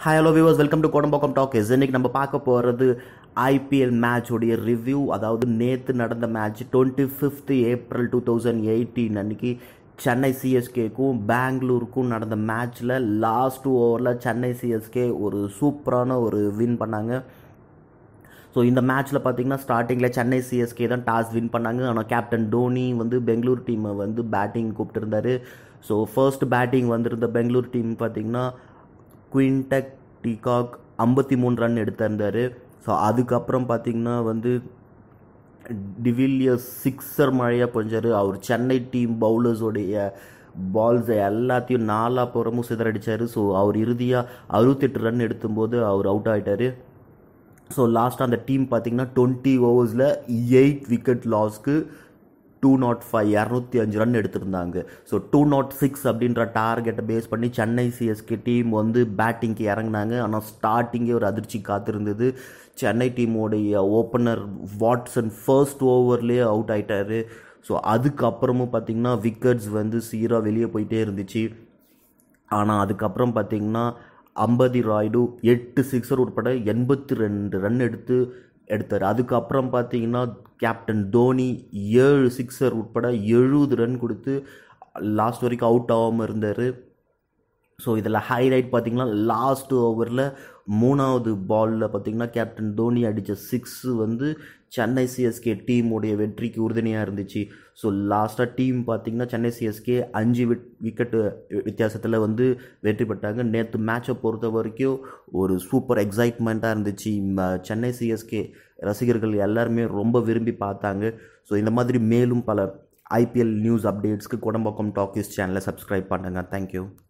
hi hello viewers welcome to Kodambakkam talkies இன்னைக்கு நம்ம பார்க்க போகிறது ஐபிஎல் மேட்சோடைய ரிவ்யூ அதாவது நேற்று நடந்த match twenty fifth April two thousand eighteen அன்னைக்கு சென்னை சிஎஸ்கேக்கும் பெங்களூருக்கும் நடந்த மேட்ச்சில் லாஸ்ட் டூ ஓவரில் சென்னை சிஎஸ்கே ஒரு சூப்பரான ஒரு வின் பண்ணாங்க ஸோ இந்த மேட்ச்சில் பார்த்தீங்கன்னா ஸ்டார்டிங்கில் சென்னை சிஎஸ்கே தான் டாஸ் வின் பண்ணாங்க ஆனால் கேப்டன் டோனி வந்து பெங்களூர் டீமை வந்து பேட்டிங் கூப்பிட்டுருந்தாரு ஸோ ஃபர்ஸ்ட் பேட்டிங் வந்திருந்த பெங்களூர் டீம் பார்த்தீங்கன்னா குவின்டெக் டிகாக் ஐம்பத்தி மூணு ரன் எடுத்திருந்தார் ஸோ அதுக்கப்புறம் பார்த்தீங்கன்னா வந்து டிவிலியர்ஸ் சிக்ஸர் மழையாக பொஞ்சார் அவர் சென்னை டீம் பவுலர்ஸோடைய பால்ஸை எல்லாத்தையும் நாலா புறமும் சிதறடிச்சார் ஸோ அவர் இறுதியாக அறுபத்தெட்டு ரன் எடுத்தும்போது அவர் அவுட் ஆகிட்டார் ஸோ லாஸ்ட்டாக அந்த டீம் பார்த்தீங்கன்னா டுவெண்ட்டி ஓவர்ஸில் எயிட் விக்கெட் லாஸ்க்கு டூ நாட் ஃபைவ் இரநூத்தி அஞ்சு ரன் எடுத்திருந்தாங்க ஸோ டூ நாட் சிக்ஸ் அப்படின்ற டார்கெட்டை பேஸ் பண்ணி சென்னை சிஎஸ்கே டீம் வந்து பேட்டிங்க்கு இறங்கினாங்க ஆனால் ஸ்டார்டிங்கே ஒரு அதிர்ச்சி காத்திருந்தது சென்னை டீமோடைய ஓப்பனர் வாட்ஸன் ஃபர்ஸ்ட் ஓவர்லேயே அவுட் ஆயிட்டாரு ஸோ அதுக்கப்புறமும் பார்த்தீங்கன்னா விக்கெட்ஸ் வந்து சீராக வெளியே போயிட்டே இருந்துச்சு ஆனால் அதுக்கப்புறம் பார்த்தீங்கன்னா அம்பதி ராய்டு எட்டு சிக்ஸர் உட்பட எண்பத்தி ரெண்டு ரன் எடுத்து எடுத்தார் அதுக்கப்புறம் பார்த்தீங்கன்னா கேப்டன் தோனி ஏழு சிக்ஸர் உட்பட எழுபது ரன் கொடுத்து லாஸ்ட் வரைக்கும் அவுட் ஆகாமல் இருந்தார் ஸோ இதில் ஹைலைட் பார்த்தீங்கன்னா லாஸ்ட் ஓவரில் மூணாவது பாலில் பார்த்தீங்கன்னா கேப்டன் தோனி அடித்த சிக்ஸு வந்து சென்னை சிஎஸ்கே டீமுடைய வெற்றிக்கு உறுதுணையாக இருந்துச்சு ஸோ லாஸ்ட்டாக டீம் பார்த்தீங்கன்னா சென்னை சிஎஸ்கே அஞ்சு விட் விக்கெட்டு வித்தியாசத்தில் வந்து வெற்றி பெற்றாங்க நேற்று மேட்சை பொறுத்த வரைக்கும் ஒரு சூப்பர் எக்ஸைட்மெண்ட்டாக இருந்துச்சு ம- சென்னை சிஎஸ்கே ரசிகர்கள் எல்லாருமே ரொம்ப விரும்பி பார்த்தாங்க ஸோ இந்த மாதிரி மேலும் பல ஐபிஎல் நியூஸ் அப்டேட்ஸ்க்கு குடம்பாக்கம் டாக்கிஸ் சேனலை சப்ஸ்கிரைப் பண்ணுங்கள் தேங்க்யூ